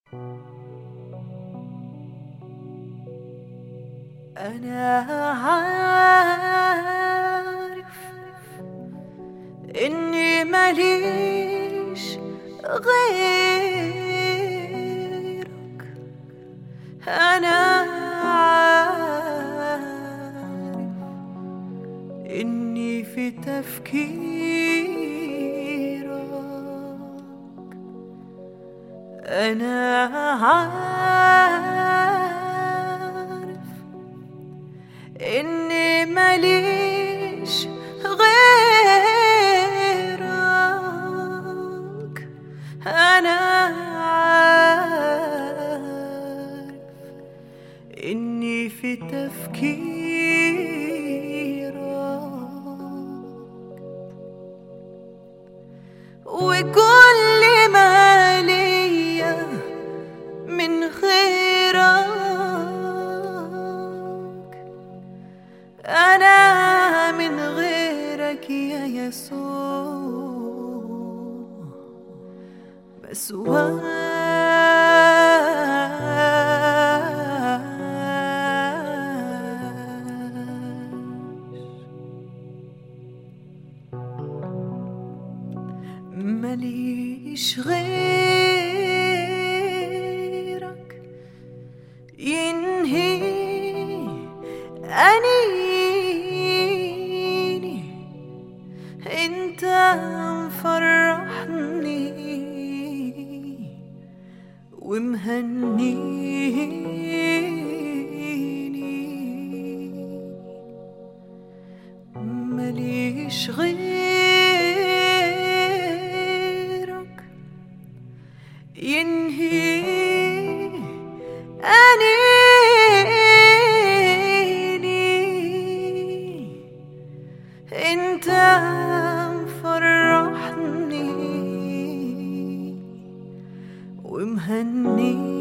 أنا عارف إني ماليش غيرك أنا عارف إني في تفكيرك أنا عارف إني ماليش غيرك أنا عارف إني في تفكيرك وكل ما ليا من غيرك أنا من غيرك يا يسوع مسواش مليش غيرك ينهي أنيني انت مفرحني ومهنيني مليش غيرك ينهي أنيني انت مفرحني ومهنيني